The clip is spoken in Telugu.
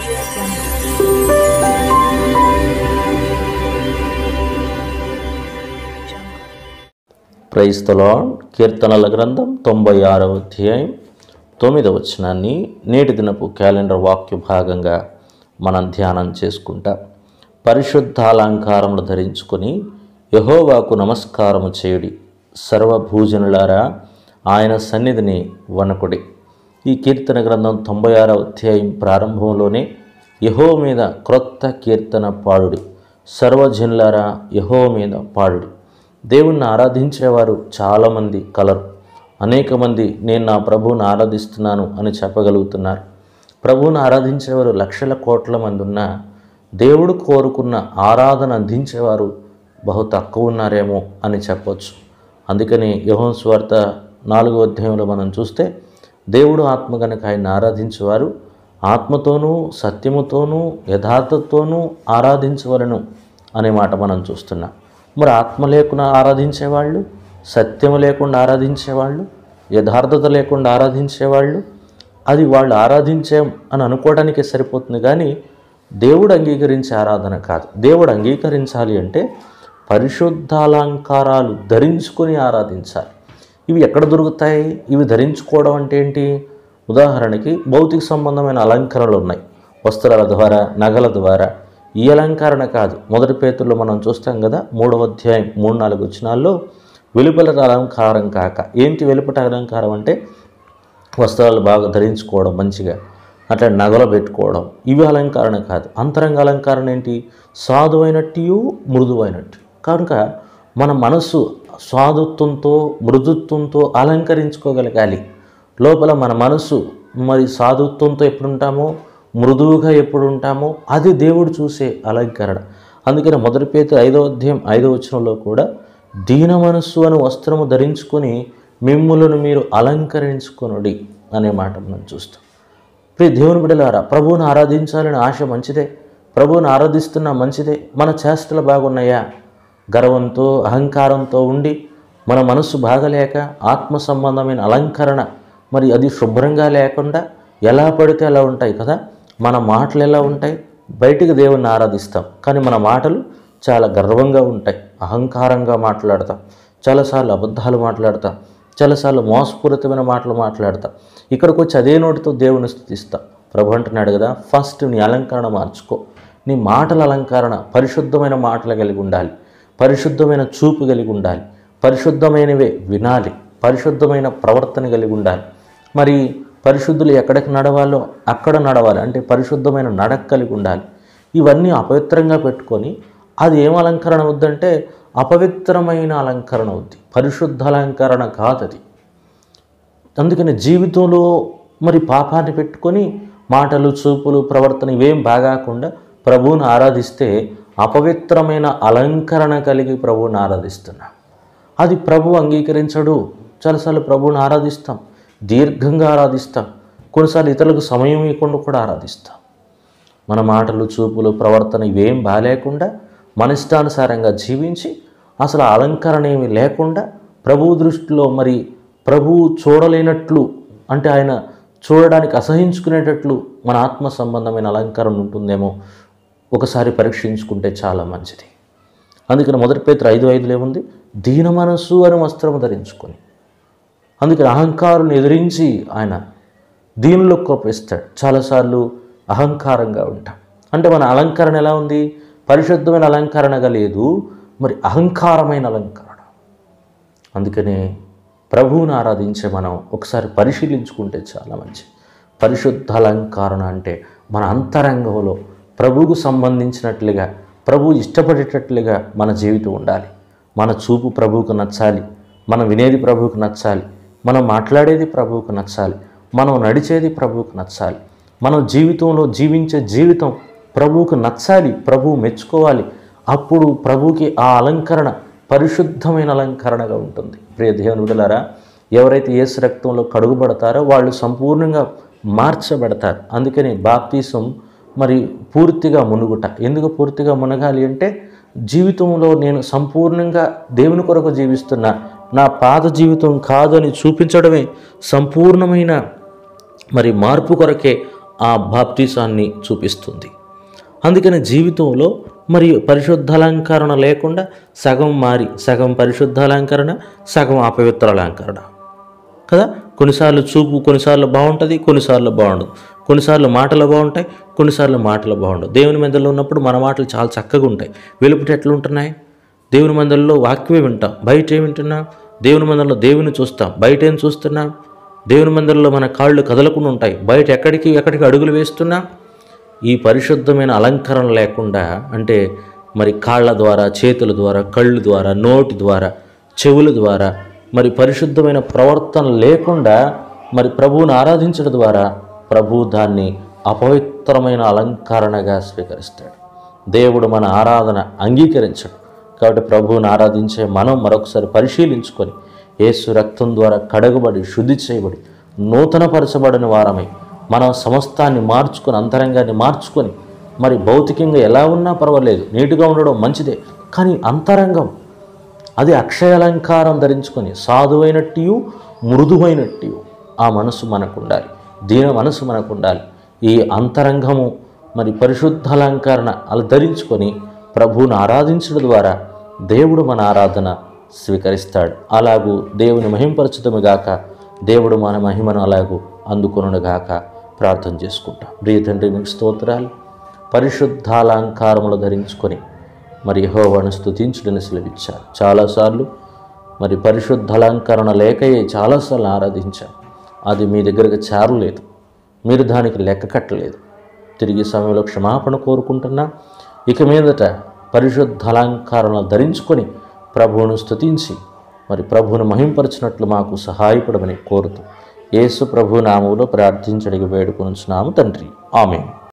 audio jungle. Jungle. క్రైస్తలో కీర్తనల గ్రంథం తొంభై ఆరవ అధ్యాయం తొమ్మిదవ వచనాన్ని నేటి దినపు క్యాలెండర్ వాక్య భాగంగా మనం ధ్యానం చేసుకుంటాం పరిశుద్ధ అలంకారములు ధరించుకొని యహోవాకు నమస్కారము చేయుడి సర్వభూజనులారా ఆయన సన్నిధిని వనకుడి ఈ కీర్తన గ్రంథం తొంభై ఆరవ అధ్యాయం ప్రారంభంలోనే యహో మీద క్రొత్త కీర్తన పాడుడి సర్వజనులారా యహో మీద పాడుడి దేవుణ్ణి ఆరాధించేవారు చాలామంది కలరు అనేక మంది నేను నా ప్రభువుని ఆరాధిస్తున్నాను అని చెప్పగలుగుతున్నారు ప్రభువుని ఆరాధించేవారు లక్షల కోట్ల మంది ఉన్నా దేవుడు కోరుకున్న ఆరాధన అందించేవారు బహు తక్కువ ఉన్నారేమో అని చెప్పొచ్చు అందుకని యోహన్ స్వార్త నాలుగో అధ్యాయంలో మనం చూస్తే దేవుడు ఆత్మ కనుక ఆయన ఆరాధించేవారు ఆత్మతోనూ సత్యముతోనూ యథార్థతోనూ ఆరాధించవలను అనే మాట మనం చూస్తున్నాం మరి ఆత్మ లేకుండా ఆరాధించేవాళ్ళు సత్యము లేకుండా ఆరాధించేవాళ్ళు యథార్థత లేకుండా ఆరాధించేవాళ్ళు అది వాళ్ళు ఆరాధించాం అని అనుకోవడానికే సరిపోతుంది కానీ దేవుడు అంగీకరించే ఆరాధన కాదు దేవుడు అంగీకరించాలి అంటే పరిశుద్ధాలంకారాలు ధరించుకొని ఆరాధించాలి ఇవి ఎక్కడ దొరుకుతాయి ఇవి ధరించుకోవడం అంటే ఏంటి ఉదాహరణకి భౌతిక సంబంధమైన అలంకరణలు ఉన్నాయి వస్త్రాల ద్వారా నగల ద్వారా ఈ అలంకరణ కాదు మొదటి పేతుల్లో మనం చూస్తాం కదా మూడవ అధ్యాయం మూడు నాలుగు వచ్చినాల్లో వెలుపల అలంకారం కాక ఏంటి వెలుపట అలంకారం అంటే వస్త్రాలు బాగా ధరించుకోవడం మంచిగా అట్లా నగలు పెట్టుకోవడం ఇవి అలంకరణ కాదు అంతరంగ అలంకరణ ఏంటి సాధువైనట్టు మృదువైనట్టు కనుక మన మనస్సు సాధుత్వంతో మృదుత్వంతో అలంకరించుకోగలగాలి లోపల మన మనస్సు మరి సాధుత్వంతో ఎప్పుడు ఉంటామో మృదువుగా ఎప్పుడు ఉంటామో అది దేవుడు చూసే అలంకరణ అందుకని మొదటి పేత ఐదవ అధ్యాయం ఐదవ వచనంలో కూడా దీన మనస్సు అని వస్త్రము ధరించుకొని మిమ్ములను మీరు అలంకరించుకొనుడి అనే మాట మనం చూస్తాం ప్రియ దేవుని బిడలారా ప్రభువుని ఆరాధించాలని ఆశ మంచిదే ప్రభువుని ఆరాధిస్తున్నా మంచిదే మన చేష్టలు బాగున్నాయా గర్వంతో అహంకారంతో ఉండి మన మనస్సు బాగలేక ఆత్మ సంబంధమైన అలంకరణ మరి అది శుభ్రంగా లేకుండా ఎలా పడితే అలా ఉంటాయి కదా మన మాటలు ఎలా ఉంటాయి బయటికి దేవుణ్ణి ఆరాధిస్తాం కానీ మన మాటలు చాలా గర్వంగా ఉంటాయి అహంకారంగా మాట్లాడతాం చాలాసార్లు అబద్ధాలు మాట్లాడతాం చాలాసార్లు మోసపూరితమైన మాటలు మాట్లాడతాం ఇక్కడికి వచ్చి అదే నోటితో దేవుని స్థుతిస్తాం ప్రభు అంటున్నాడు కదా ఫస్ట్ నీ అలంకరణ మార్చుకో నీ మాటల అలంకరణ పరిశుద్ధమైన మాటలు కలిగి ఉండాలి పరిశుద్ధమైన చూపు కలిగి ఉండాలి పరిశుద్ధమైనవే వినాలి పరిశుద్ధమైన ప్రవర్తన కలిగి ఉండాలి మరి పరిశుద్ధులు ఎక్కడికి నడవాలో అక్కడ నడవాలి అంటే పరిశుద్ధమైన నడక కలిగి ఉండాలి ఇవన్నీ అపవిత్రంగా పెట్టుకొని అది ఏం అలంకరణ వద్దంటే అపవిత్రమైన అలంకరణ వద్ది పరిశుద్ధ అలంకరణ కాదు అది అందుకని జీవితంలో మరి పాపాన్ని పెట్టుకొని మాటలు చూపులు ప్రవర్తన ఇవేం బాగాకుండా ప్రభువుని ఆరాధిస్తే అపవిత్రమైన అలంకరణ కలిగి ప్రభువుని ఆరాధిస్తున్నాం అది ప్రభు అంగీకరించడు చాలాసార్లు ప్రభువుని ఆరాధిస్తాం దీర్ఘంగా ఆరాధిస్తాం కొన్నిసార్లు ఇతరులకు సమయం ఇవ్వకుండా కూడా ఆరాధిస్తాం మన మాటలు చూపులు ప్రవర్తన ఇవేం బాగాలేకుండా మన ఇష్టానుసారంగా జీవించి అసలు ఆ అలంకరణ ఏమీ లేకుండా ప్రభువు దృష్టిలో మరి ప్రభువు చూడలేనట్లు అంటే ఆయన చూడడానికి అసహించుకునేటట్లు మన ఆత్మ సంబంధమైన అలంకరణ ఉంటుందేమో ఒకసారి పరీక్షించుకుంటే చాలా మంచిది అందుకని మొదటి పేతురు ఐదు ఐదులో ఏముంది దీన మనస్సు అని వస్త్రం ధరించుకొని అందుకని అహంకారుని ఎదిరించి ఆయన దీనిలో కోపిస్తాడు చాలాసార్లు అహంకారంగా ఉంటాం అంటే మన అలంకరణ ఎలా ఉంది పరిశుద్ధమైన అలంకరణగా లేదు మరి అహంకారమైన అలంకరణ అందుకనే ప్రభువుని ఆరాధించే మనం ఒకసారి పరిశీలించుకుంటే చాలా మంచి పరిశుద్ధ అలంకరణ అంటే మన అంతరంగంలో ప్రభువుకు సంబంధించినట్లుగా ప్రభు ఇష్టపడేటట్లుగా మన జీవితం ఉండాలి మన చూపు ప్రభువుకు నచ్చాలి మనం వినేది ప్రభువుకు నచ్చాలి మనం మాట్లాడేది ప్రభువుకు నచ్చాలి మనం నడిచేది ప్రభువుకు నచ్చాలి మనం జీవితంలో జీవించే జీవితం ప్రభువుకు నచ్చాలి ప్రభువు మెచ్చుకోవాలి అప్పుడు ప్రభువుకి ఆ అలంకరణ పరిశుద్ధమైన అలంకరణగా ఉంటుంది ప్రియ దేవుని విడులారా ఎవరైతే యేసు రక్తంలో కడుగుబడతారో వాళ్ళు సంపూర్ణంగా మార్చబడతారు అందుకని బాప్తీసం మరి పూర్తిగా మునుగుట ఎందుకు పూర్తిగా మునగాలి అంటే జీవితంలో నేను సంపూర్ణంగా దేవుని కొరకు జీవిస్తున్నా నా పాత జీవితం కాదని చూపించడమే సంపూర్ణమైన మరి మార్పు కొరకే ఆ బాప్తీసాన్ని చూపిస్తుంది అందుకని జీవితంలో మరి పరిశుద్ధ అలంకరణ లేకుండా సగం మారి సగం పరిశుద్ధ అలంకరణ సగం అపవిత్ర అలంకరణ కదా కొన్నిసార్లు చూపు కొన్నిసార్లు బాగుంటుంది కొన్నిసార్లు బాగుండదు కొన్నిసార్లు మాటలు బాగుంటాయి కొన్నిసార్లు మాటలు బాగుండవు దేవుని మందిలో ఉన్నప్పుడు మన మాటలు చాలా చక్కగా ఉంటాయి వెలుపుట ఎట్లా ఉంటున్నాయి దేవుని మందిరంలో వాక్యమే వింటాం బయట ఏం వింటున్నాం దేవుని మందిరంలో దేవుని చూస్తాం బయట ఏం చూస్తున్నాం దేవుని మందిరంలో మన కాళ్ళు కదలకుండా ఉంటాయి బయట ఎక్కడికి ఎక్కడికి అడుగులు వేస్తున్నాం ఈ పరిశుద్ధమైన అలంకరణ లేకుండా అంటే మరి కాళ్ళ ద్వారా చేతుల ద్వారా కళ్ళు ద్వారా నోటి ద్వారా చెవుల ద్వారా మరి పరిశుద్ధమైన ప్రవర్తన లేకుండా మరి ప్రభువుని ఆరాధించడం ద్వారా ప్రభు దాన్ని అపవిత్రమైన అలంకరణగా స్వీకరిస్తాడు దేవుడు మన ఆరాధన అంగీకరించడు కాబట్టి ప్రభువుని ఆరాధించే మనం మరొకసారి పరిశీలించుకొని యేసు రక్తం ద్వారా కడగబడి శుద్ధి చేయబడి నూతనపరచబడిన వారమై మనం సమస్తాన్ని మార్చుకొని అంతరంగాన్ని మార్చుకొని మరి భౌతికంగా ఎలా ఉన్నా పర్వాలేదు నీటుగా ఉండడం మంచిదే కానీ అంతరంగం అది అక్షయాలంకారం ధరించుకొని సాధువైనట్టు మృదువైనట్టు ఆ మనసు మనకు ఉండాలి దీన మనసు మనకు ఉండాలి ఈ అంతరంగము మరి పరిశుద్ధ అలంకరణ అలా ధరించుకొని ప్రభువును ఆరాధించడం ద్వారా దేవుడు మన ఆరాధన స్వీకరిస్తాడు అలాగూ దేవుని మహింపరచుదము గాక దేవుడు మన మహిమను అలాగూ అందుకొనుగాక ప్రార్థన చేసుకుంటాం ప్రియ తండ్రి మీకు స్తోత్రాలు పరిశుద్ధాలంకారములు ధరించుకొని మరి యెహోవాను స్తుతించుడని సెలవిచ్చారు చాలాసార్లు మరి పరిశుద్ధ అలంకరణ లేకయే చాలాసార్లు ఆరాధించాం అది మీ దగ్గరకు చేరలేదు మీరు దానికి లెక్క కట్టలేదు తిరిగి సమయంలో క్షమాపణ కోరుకుంటున్నా ఇక మీదట పరిశుద్ధ అలంకారణ ధరించుకొని ప్రభువును స్తుతించి మరి ప్రభువును మహింపరచినట్లు మాకు సహాయపడమని కోరుతూ యేసు ప్రభు నామములో ప్రార్థించడికి వేడుకొనుచున్నాము తండ్రి ఆమె